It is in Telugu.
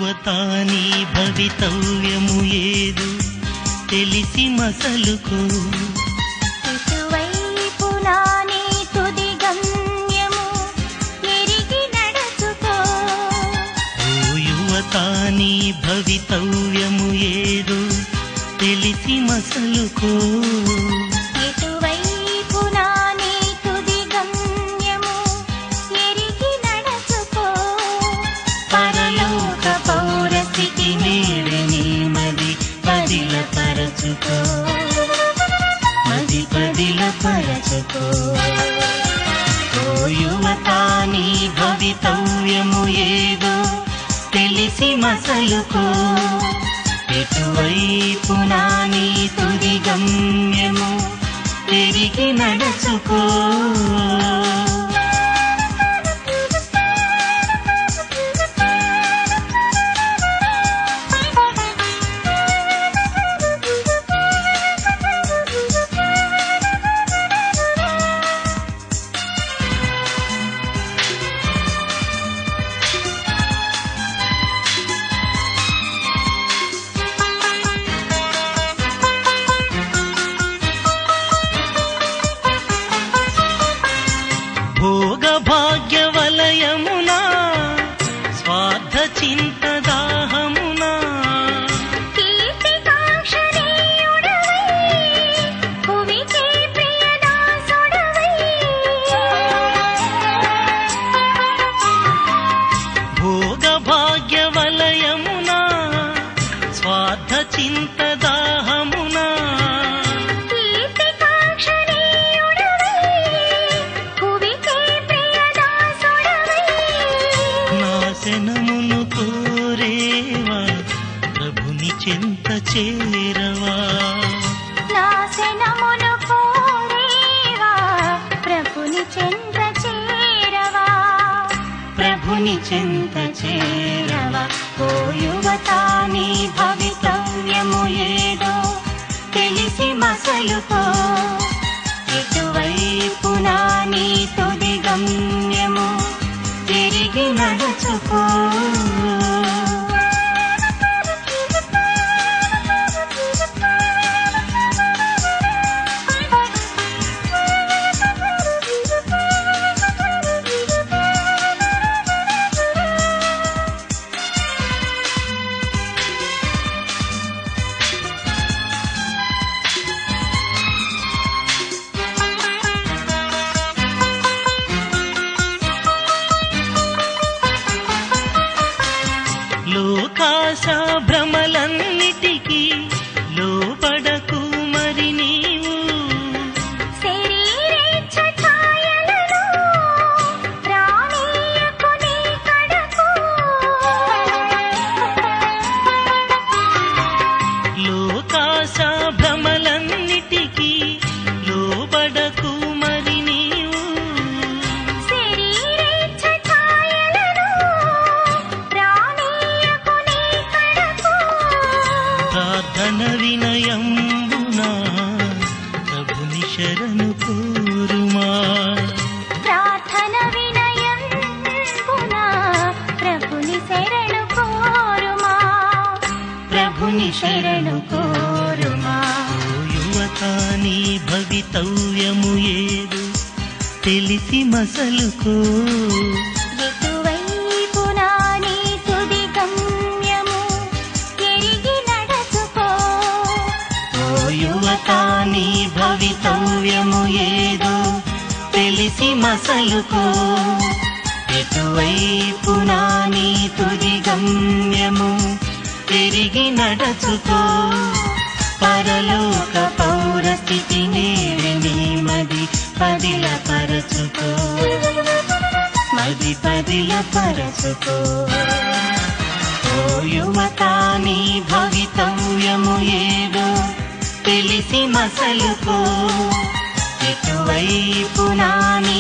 యువత నీ భవితవ్యము ఏదు తెలిసి మసలుకో ఇటువైపు నా నీ తుది గమ్యము ఎరిగి నడుచుకో ఓ యువత నీ భవితవ్యము ఏదు తెలిసి మసలుకో ఇటువైపు నా నీ తుది గమ్యము ఎరిగి నడుచుకో పరలోక పౌరస్థితి నేడు నీ మది పదిల పరచుకో మది పదిల పరచుకో ఓ యువత నీ భవితవ్యము ఏదో తెలిసి మసలుకో ఎటువైపు నా నీ తుది గమ్యము తిరిగి నడుచుకో భోగ భాగ్య వలయమునా స్వార్థ చింత దాహమునా కీర్తికాంక్షణీయుడవై, భువికే ప్రియదాసుడవై. భోగ భాగ్య వలయమునా స్వార్థ చింత దాహమునా కీర్తికాంక్షణీయుడవై, భువికే ప్రియదాసుడవై. నాశనమును కోరేవా ప్రభుని చింత చేరవా నాశనమును కోరేవా, ప్రభుని చెంత చేరవా ప్రభుని చింత చేరవా ఓ యువత నీ భవితవ్యము ఏదో తెలిసి మసలుకో ఎటువైపు నా నీ తుది గమ్యము తిరిగి నడుచుకో లోకాశ భ్రమలన్నిటికీ లోపడకు మరి నీవు శరీరేచ్ఛ ఛాయలను రానీయకు నీ కడకు. లోకాశ భ్రమలన్నిటికీ లోబడకు మరి నీవు శరీరేచ్ఛ ఛాయలను రానీయకు నీ కడకు. ప్రార్థన వినయంబునా ప్రభుని శరణు కోరుమా ప్రార్థన వినయంబున ప్రభుని శరణు కోరుమా ప్రభుని శరణు కోరుమా ఓ యువత నీ భవితవ్యము ఏదు తెలిసి మసలుకో ఎటువైపు నా నీ తుది గమ్యము ఎరిగి నడుచుకో ఓ యువత నీ భవితవ్యము ఏదో తెలిసి మసలుకో ఎటువైపు నా నీ తుది గమ్యము తిరిగి నడచుకో పరలోక పౌరస్థితి నేడు నీ మది పదిల పరచుకో మది పదిల పరచుకో ఓ యువత నీ భవితవ్యము ఏదో తెలిసి మసలుకో ఎటువైపు నా నీ